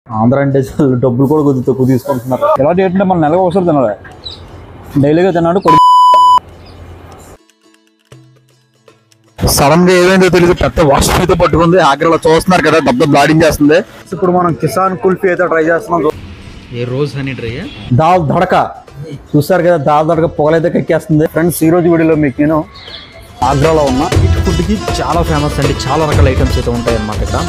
ఆంధ్ర అంటే చాలా డబ్బులు కూడా కొద్దిగా తక్కువ తీసుకుంటున్నారు ఎలా ఏంటంటే మన నెలకు ఒకసారి తినాలి డైలీగా తిన్నాడు కొడుకు సడన్ గా ఏమైందో తెలియదు పెద్ద వాష్ అయితే పట్టుకుంది ఆగ్రలో చూస్తున్నారు కదా దెబ్బ బ్లాడింగ్ చేస్తుంది ఇప్పుడు మనం కిసాన్ కుల్ఫీ అయితే ట్రై చేస్తున్నాం a rose honey dry dal tadka చూసారు కదా దాల్ దడక పొగలైతే ఎక్కేస్తుంది ఫ్రెండ్స్ ఈ రోజు వీడియోలో మీకు నేను ఆగ్రాలో ఉన్నా స్ట్రీట్ ఫుడ్కి చాలా ఫేమస్ అండి చాలా రకాల ఐటమ్స్ అయితే ఉంటాయి అన్నమాట ఇక్కడ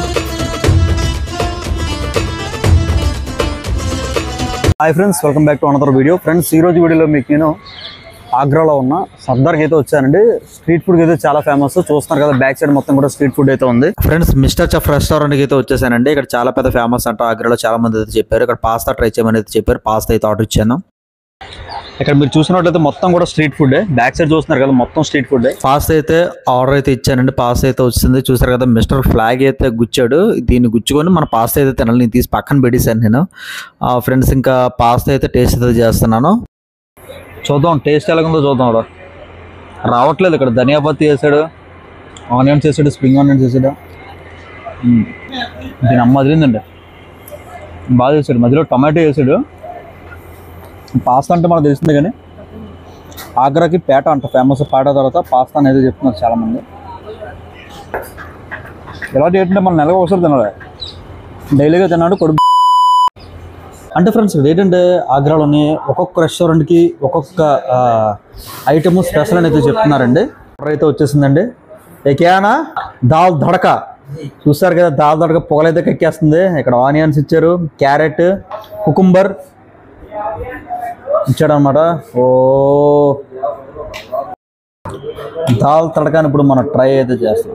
hi friends welcome back to another video friends ఈ రోజు వీడియోలో మీకు నేను ఆగ్రాలో ఉన్న సర్దార్కి అయితే వచ్చానండి స్ట్రీట్ ఫుడ్ అయితే చాలా ఫేమస్ చూస్తున్నారు కదా బ్యాక్ సైడ్ మొత్తం కూడా స్ట్రీట్ ఫుడ్ అయితే ఉంది ఫ్రెండ్స్ మిస్టర్ చెఫ్ రెస్టారెంట్కి అయితే వచ్చేసానండి ఇక్కడ చాలా పెద్ద ఫేమస్ అంట ఆగ్రాలో చాలా మంది అయితే చెప్పారు ఇక్కడ పాస్తా ట్రై చేయమని అయితే చెప్పారు పాస్తా అయితే ఆర్డర్ ఇచ్చాను ఇక్కడ మీరు చూసినట్లయితే మొత్తం కూడా స్ట్రీట్ ఫుడ్ బ్యాక్ సైడ్ చూస్తున్నారు కదా మొత్తం స్ట్రీట్ ఫుడ్ పాస్తా అయితే ఆర్డర్ అయితే ఇచ్చానండి పాస్తా అయితే వచ్చింది చూసారు కదా మిస్టర్ ఫ్లాగ్ అయితే గుచ్చాడు దీన్ని గుచ్చుకొని మన పాస్తా అయితే తినాలి నేను తీసి పక్కన పెట్టేశాను నేను ఫ్రెండ్స్ ఇంకా పాస్తా అయితే టేస్ట్ అయితే చేస్తున్నాను చూద్దాం టేస్ట్ ఎలాగుందో చూద్దాం ఇక్కడ రావట్లేదు ఇక్కడ ధనియా పత్తి వేసాడు ఆనియన్స్ వేసాడు స్ప్రింగ్ ఆనియన్స్ వేసాడు మ్మ్. దీని అమ్మ వదిలిందండి బాగా చేసాడు మధ్యలో టమాటో వేసాడు పాస్తా అంటే మనకు తెలిసింది కానీ ఆగ్రాకి పేట అంట ఫేమస్ పేట తర్వాత పాస్తా అనేది చెప్తున్నారు చాలామంది ఎలా ఏంటంటే మన నెలకు ఒకసారి తినాలి డైలీగా తిన్నాడు కొడుకు అంటే ఫ్రెండ్స్ ఇక్కడ ఏంటంటే ఆగ్రాలోని ఒక్కొక్క రెస్టారెంట్కి ఒక్కొక్క ఐటమ్ స్పెషల్ అని అయితే చెప్తున్నారండి ఆర్డర్ అయితే వచ్చేసిందండి ఏకేనా దాల్ దడక చూసారు కదా దాల్ దడక పొగలైతే ఎక్కేస్తుంది ఇక్కడ ఆనియన్స్ ఇచ్చారు క్యారెట్ కుకుంబర్ ఇచ్చాడనమాట ఓ దాల్ తడకాని ఇప్పుడు మనం ట్రై అయితే చేస్తాం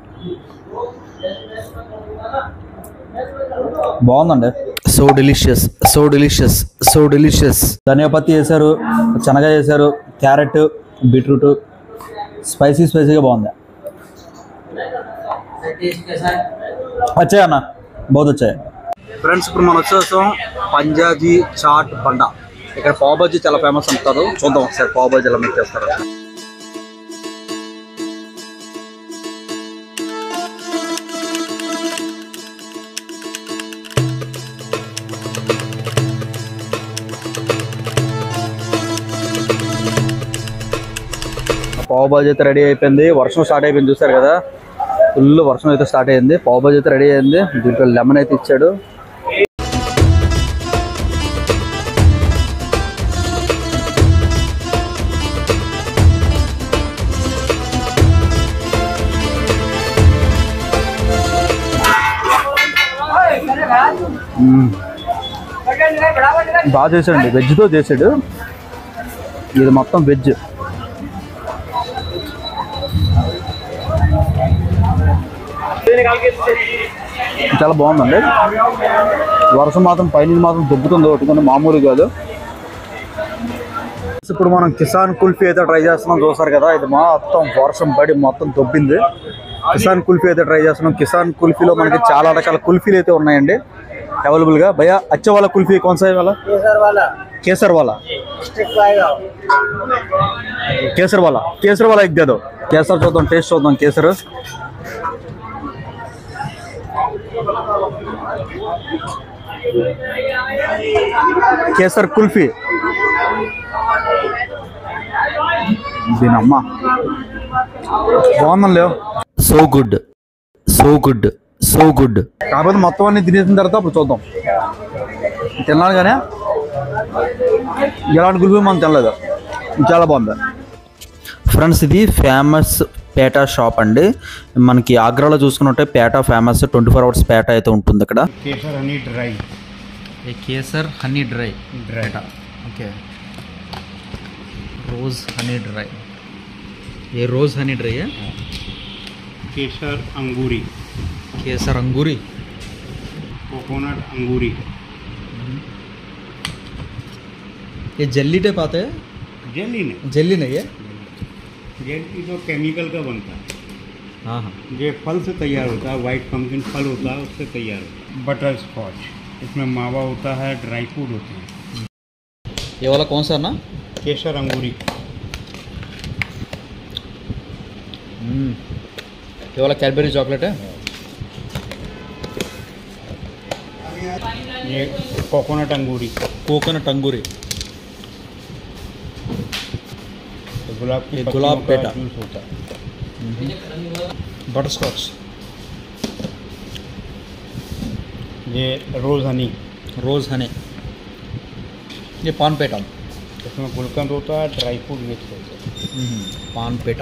బాగుందండి so delicious so delicious so delicious ధనియా పత్తి వేశారు శనగ వేశారు క్యారెట్ బీట్రూట్ స్పైసీ స్పైసీగా బాగుంది వచ్చాయి అన్న బౌద్ధ వచ్చాయి ఫ్రెండ్స్ ఇప్పుడు మనం వచ్చేసాం పంజాబీ చాట్ బండ ఇక్కడ పావుబాజీ చాలా ఫేమస్ అంటారు చూద్దాం ఒకసారి పావుబాజీ ఎలా మీకు చేస్తారు పావు బాజీ అయితే రెడీ అయిపోయింది వర్షం స్టార్ట్ అయిపోయింది చూసారు కదా ఫుల్ వర్షం అయితే స్టార్ట్ అయింది పావు బాజీ అయితే రెడీ అయింది దీంట్లో లెమన్ అయితే ఇచ్చాడు మ్మ్. బాగా చేశాడండి వెజ్తో చేశాడు ఇది మొత్తం వెజ్ చాలా బాగుందండి వర్షం మాత్రం పైన మాత్రం దుబ్బుతుంది కొట్టుకుని మామూలు కాదు ఇప్పుడు మనం కిసాన్ కుల్ఫీ అయితే ట్రై చేస్తున్నాం చూసారు కదా ఇది మొత్తం వర్షం పడి మొత్తం దొబ్బింది కిసాన్ కుల్ఫీ అయితే ట్రై చేస్తున్నాం కిసాన్ కుల్ఫీలో మనకి చాలా రకాల కుల్ఫీలు అయితే ఉన్నాయండి అవైలబుల్గా భయ్యా అచ్చే వాళ్ళ కుల్ఫీ కౌన్ సా వాళ్ళ కేసర్ వాళ్ళ కేసర్ వాళ్ళ కేసర్ వాళ్ళ ఎగ్ దేదో కేసర్ చూద్దాం టేస్ట్ చూద్దాం కేసర్ కేసర్ కుల్ఫీ దీనమ్మ బాగుందండి so good so good so good కాకపోతే మొత్తం అన్ని తినేసిన తర్వాత అప్పుడు చూద్దాం తిన్నాను కానీ ఎలాంటి కుల్ఫీ మనం తినలేదు చాలా బాగుంది ఫ్రెండ్స్ ఇది ఫేమస్ పేటా షాప్ అండి మనకి ఆగ్రాలో చూసుకున్నట్టే petha famous twenty four hours petha అయితే ఉంటుంది ఇక్కడ kesar honey dry kesar honey dry dry okay rose honey dry a rose honey dry kesar angoori kesar angoori coconut angoori ये जल्ली टाइप आते हैं जेली नहीं जल्ली नहीं है जेली तो केमिकल का बनता है हाँ हाँ ये फल से तैयार होता है वाइट पम्पकिन फल होता है उससे तैयार होता है बटर स्कॉच इसमें मावा होता है ड्राई फ्रूट होते हैं ये वाला कौन सा ना केसर अंगूरी ये वाला कैडबरी चॉकलेट है ये कोकोनट अंगूरी కోకోనట్ అంగూరి तो गुलाब की ये पत्तियों गुलाब का पेटा। जूस होता है బటర్ స్కాచ్ ये रोज़ हनी రోజ్ హనీ ये पान पेटा इसमें गुलकंद होता है ड्राई फ्रूट मिक्स होता है पान पेटा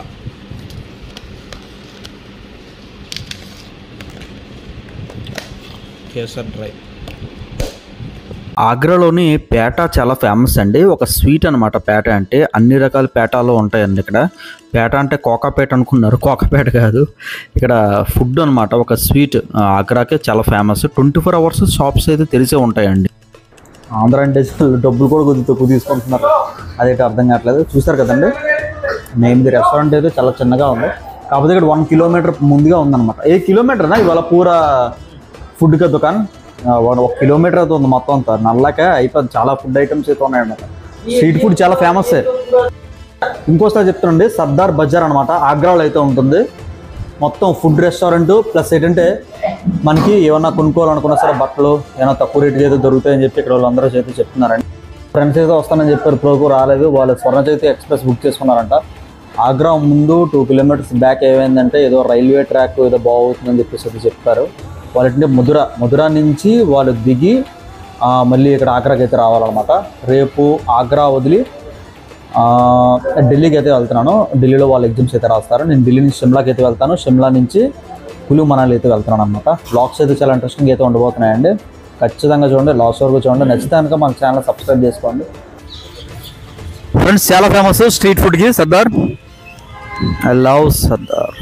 కేసర్ డ్రై ఆగ్రాలోని పేట చాలా ఫేమస్ అండి ఒక స్వీట్ అనమాట పేట అంటే అన్ని రకాల పేటాలు ఉంటాయండి ఇక్కడ పేట అంటే కోకాపేట అనుకున్నారు కోకాపేట కాదు ఇక్కడ ఫుడ్ అనమాట ఒక స్వీట్ ఆగ్రాకే చాలా famous twenty four hours shops అయితే తెరిచే ఉంటాయండి ఆంధ్ర అంటే అసలు డబ్బులు కూడా కొద్దిగా తక్కువ తీసుకుంటున్నారు అదైతే అర్థం కావట్లేదు చూస్తారు కదండి నేను రెస్టారెంట్ అయితే చాలా చిన్నగా ఉంది కాకపోతే ఇక్కడ వన్ కిలోమీటర్ ముందుగా ఉందన్నమాట ఏ కిలోమీటర్నా ఇవాళ పూరా ఫుడ్ కా దుకాన్ ఆ, ఒక ఒక కిలోమీటర్ అయితే ఉంది మొత్తం అంతా నల్లక అయిపోయింది చాలా ఫుడ్ ఐటమ్స్ అయితే ఉన్నాయన్నమాట స్ట్రీట్ ఫుడ్ చాలా ఫేమస్ ఇంకోసారి చెప్తుండండి సర్దార్ బజార్ అనమాట ఆగ్రాలో అయితే ఉంటుంది మొత్తం ఫుడ్ రెస్టారెంట్ ప్లస్ ఏంటంటే మనకి ఏమన్నా కొనుక్కోవాలనుకున్నా సరే బట్టలు ఏమైనా తక్కువ రేటుకి అయితే దొరుకుతాయని చెప్పి ఇక్కడ వాళ్ళందరూ అయితే చెప్తున్నారండి ఫ్రెండ్స్ అయితే వస్తానని చెప్పారు ప్రోకు రాలేదు వాళ్ళు స్వర్ణజ్యోతి ఎక్స్ప్రెస్ బుక్ చేసుకున్నారంట ఆగ్రా ముందు టూ కిలోమీటర్స్ బ్యాక్ ఏమైందంటే ఏదో రైల్వే ట్రాక్ ఏదో బాగుతుందని చెప్పేసి అయితే చెప్పారు వాళ్ళంటే మధుర మధుర నుంచి వాళ్ళు దిగి ఆ, మళ్ళీ ఇక్కడ ఆగ్రాకి అయితే రావాలన్నమాట రేపు ఆగ్రా వదిలి ఆ, ఢిల్లీకి అయితే వెళ్తున్నాను ఢిల్లీలో వాళ్ళు ఎగ్జామ్స్ అయితే రాస్తారు నేను ఢిల్లీ నుంచి షిమ్లాకి అయితే వెళ్తాను షిమ్లా నుంచి కులు మనాలి అయితే వెళ్తున్నాను అనమాట బ్లాగ్స్ అయితే చాలా ఇంట్రెస్టింగ్ అయితే ఉండబోతున్నాయండి ఖచ్చితంగా చూడండి లాస్ట్ వరకు చూడండి నచ్చితే కనుక మన ఛానల్ సబ్స్క్రైబ్ చేసుకోండి ఫ్రెండ్స్ చాలా ఫేమస్ స్ట్రీట్ ఫుడ్ కి సర్దార్ ఐ లవ్ సర్దార్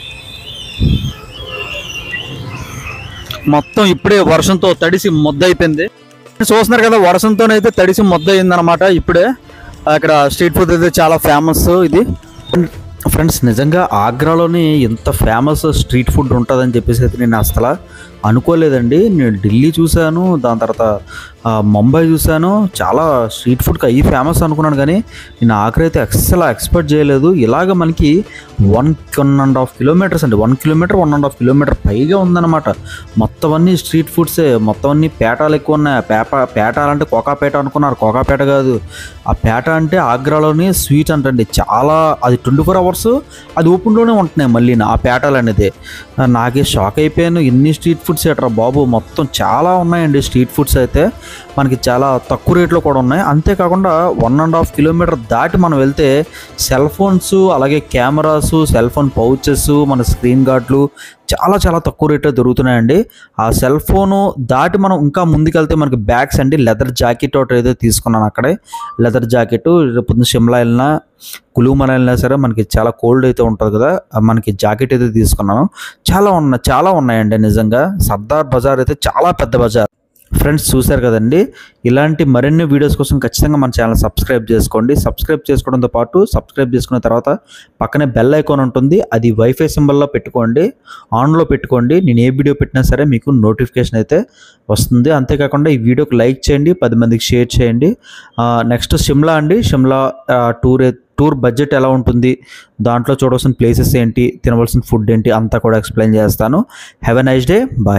మొత్తం ఇప్పుడే వర్షంతో తడిసి ముద్ద అయిపోయింది చూస్తున్నారు కదా వర్షంతోనైతే తడిసి ముద్ద అయిందనమాట ఇప్పుడే అక్కడ స్ట్రీట్ ఫుడ్ అయితే చాలా ఫేమస్ ఇది ఫ్రెండ్స్ నిజంగా ఆగ్రాలోని ఇంత ఫేమస్ స్ట్రీట్ ఫుడ్ ఉంటుందని చెప్పేసి అయితే నేను అసలు అనుకోలేదండి నేను ఢిల్లీ చూశాను దాని తర్వాత ఆ, ముంబై చూశాను చాలా స్ట్రీట్ ఫుడ్కి అవి ఫేమస్ అనుకున్నాను కానీ నేను ఆగ్రా అయితే అస్సలు ఎక్స్పెక్ట్ చేయలేదు ఇలాగ మనకి one one and half kilometres అండి one kilometre one and half kilometre పైగా ఉందన్నమాట మొత్తం అన్ని స్ట్రీట్ ఫుడ్సే మొత్తం అన్ని పేటాలు ఎక్కువ ఉన్నాయి పేప పేటాలంటే కోకాపేట అనుకున్నారు కోకాపేట కాదు ఆ పేట అంటే ఆగ్రాలోని స్వీట్ అంటండి చాలా అది ట్వంటీ ఫోర్ అవర్స్ అది ఓపెన్లోనే ఉంటున్నాయి మళ్ళీ ఆ పేటాలు అనేది ఆ, నాకే షాక్ అయిపోయాను ఎన్ని స్ట్రీట్ ఫుడ్స్ ఏట్రా బాబు మొత్తం చాలా ఉన్నాయండి స్ట్రీట్ ఫుడ్స్ అయితే మనకి చాలా తక్కువ రేట్లో కూడా ఉన్నాయి అంతేకాకుండా వన్ అండ్ హాఫ్ కిలోమీటర్ దాటి మనం వెళ్తే సెల్ ఫోన్స్ అలాగే కెమెరాస్ సెల్ ఫోన్ పౌచెస్ మన స్క్రీన్ గార్డ్లు చాలా చాలా తక్కువ రేట్లో దొరుకుతున్నాయండి ఆ సెల్ ఫోను దాటి మనం ఇంకా ముందుకెళ్తే మనకి బ్యాగ్స్ అండి లెదర్ జాకెట్ ఒకటి ఏదో తీసుకున్నాను అక్కడే లెదర్ జాకెట్ పొద్దున్న షిమ్లా వెళ్ళినా కులు మన వెళ్ళినా సరే మనకి చాలా కోల్డ్ అయితే ఉంటుంది కదా ఆ మనకి జాకెట్ అయితే తీసుకున్నాను చాలా ఉన్నాయి చాలా ఉన్నాయండి నిజంగా సర్దార్ బజార్ అయితే చాలా పెద్ద బజార్ ఫ్రెండ్స్ చూశారు కదండి ఇలాంటి మరిన్ని వీడియోస్ కోసం ఖచ్చితంగా మన ఛానల్ సబ్స్క్రైబ్ చేసుకోండి సబ్స్క్రైబ్ చేసుకోవడంతో పాటు సబ్స్క్రైబ్ చేసుకున్న తర్వాత పక్కనే బెల్ ఐకాన్ ఉంటుంది అది వైఫై సింబల్లో పెట్టుకోండి ఆన్లో పెట్టుకోండి నేను ఏ వీడియో పెట్టినా సరే మీకు నోటిఫికేషన్ అయితే వస్తుంది అంతేకాకుండా ఈ వీడియోకి లైక్ చేయండి పది మందికి షేర్ చేయండి నెక్స్ట్ షిమ్లా అండి షిమ్లా ఆ, టూర్ ఏ- టూర్ బడ్జెట్ ఎలా ఉంటుంది దాంట్లో చూడవలసిన ప్లేసెస్ ఏంటి తినవలసిన ఫుడ్ ఏంటి అంతా కూడా ఎక్స్ప్లెయిన్ చేస్తాను have a nice day bye